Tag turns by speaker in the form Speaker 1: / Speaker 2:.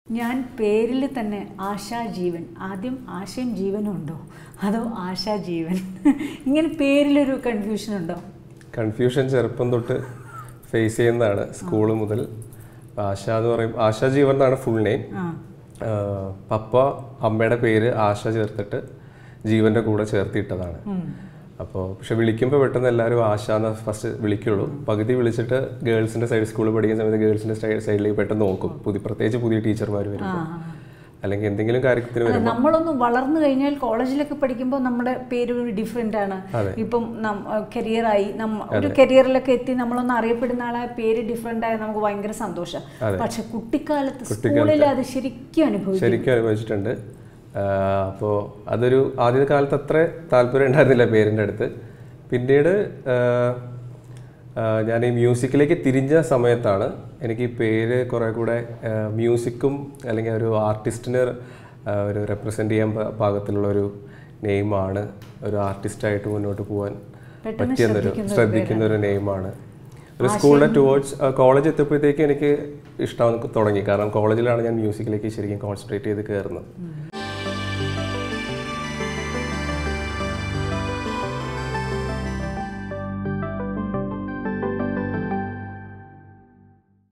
Speaker 1: ഞാൻ പേരിൽ തന്നെ ആശാ ജീവൻ ആദ്യം ആശയും ജീവനും ഉണ്ടോ അതോ ആശാ ജീവൻ ഇങ്ങനെ പേരിലൊരു കൺഫ്യൂഷൻ ഉണ്ടോ
Speaker 2: കൺഫ്യൂഷൻ ചെറുപ്പം തൊട്ട് ഫേസ് ചെയ്യുന്നതാണ് സ്കൂൾ മുതൽ ആശ എന്ന് പറയും ആശ ജീവൻ എന്നാണ് ഫുൾ നെയിം
Speaker 1: ആ
Speaker 2: പപ്പ അമ്മയുടെ പേര് ആശ ചേർത്തിട്ട് ജീവന്റെ കൂടെ ചേർത്തിയിട്ടതാണ് അപ്പോൾ പക്ഷെ വിളിക്കുമ്പോൾ പെട്ടെന്ന് എല്ലാവരും ആശ എന്ന് ഫസ്റ്റ് വിളിക്കുള്ളൂ പകുതി വിളിച്ചിട്ട് ഗേൾസിന്റെ സൈഡ് സ്കൂളിൽ പഠിക്കുന്ന സമയത്ത് ഗേൾസിന്റെ സൈഡിലേക്ക് പെട്ടെന്ന് നോക്കും പുതിയ പ്രത്യേകിച്ച് പുതിയ ടീച്ചർമാർ വരുമ്പോൾ അല്ലെങ്കിൽ എന്തെങ്കിലും കാര്യത്തിന്
Speaker 1: അല്ല,
Speaker 2: വരും
Speaker 1: നമ്മളൊന്ന് വളർന്നു കഴിഞ്ഞാൽ കോളേജിലൊക്കെ പഠിക്കുമ്പോൾ നമ്മുടെ പേര് ഒരു ഡിഫറെൻ്റ് ആണ് ഇപ്പം കരിയറായി നമ്മ ഒരു കരിയറിലൊക്കെ എത്തി നമ്മളൊന്ന് അറിയപ്പെടുന്ന ആളെ പേര് ഡിഫറെൻ്റ് ആയ നമുക്ക് ഭയങ്കര സന്തോഷം പക്ഷെ കുട്ടിക്കാലത്ത് സ്കൂളിൽ അത് ശരിക്കും അനുഭവിക്കും
Speaker 2: ശരിക്കും അനുഭവിച്ചിട്ടുണ്ട് അപ്പോൾ അതൊരു ആദ്യ കാലത്ത് അത്ര താല്പര്യം ഉണ്ടായിരുന്നില്ല പേരിൻ്റെ അടുത്ത് പിന്നീട് ആ, ആ, ഞാൻ ഈ മ്യൂസിക്കിലേക്ക് തിരിഞ്ഞ സമയത്താണ് എനിക്ക് ഈ പേര് കുറേ കൂടെ ആ, മ്യൂസിക്കും അല്ലെങ്കിൽ ഒരു ആർട്ടിസ്റ്റിനെ ആ, ഒരു റെപ്രസെൻ്റ് ചെയ്യാൻ പ- പാകത്തിലുള്ള ഒരു നെയിമാണ് ഒരു ആർട്ടിസ്റ്റായിട്ട് മുന്നോട്ട് പോകാൻ പറ്റിയെന്നൊരു ശ്രദ്ധിക്കുന്ന ഒരു നെയിമാണ് ഒരു സ്കൂളിലെ ടുവേർഡ്സ് കോളേജ് എത്തിയപ്പോഴത്തേക്ക് എനിക്ക് ഇഷ്ടം തുടങ്ങി കാരണം കോളേജിലാണ് ഞാൻ മ്യൂസിക്കിലേക്ക് ശരിക്കും കോൺസെൻട്രേറ്റ് ചെയ്ത് കയറുന്നത്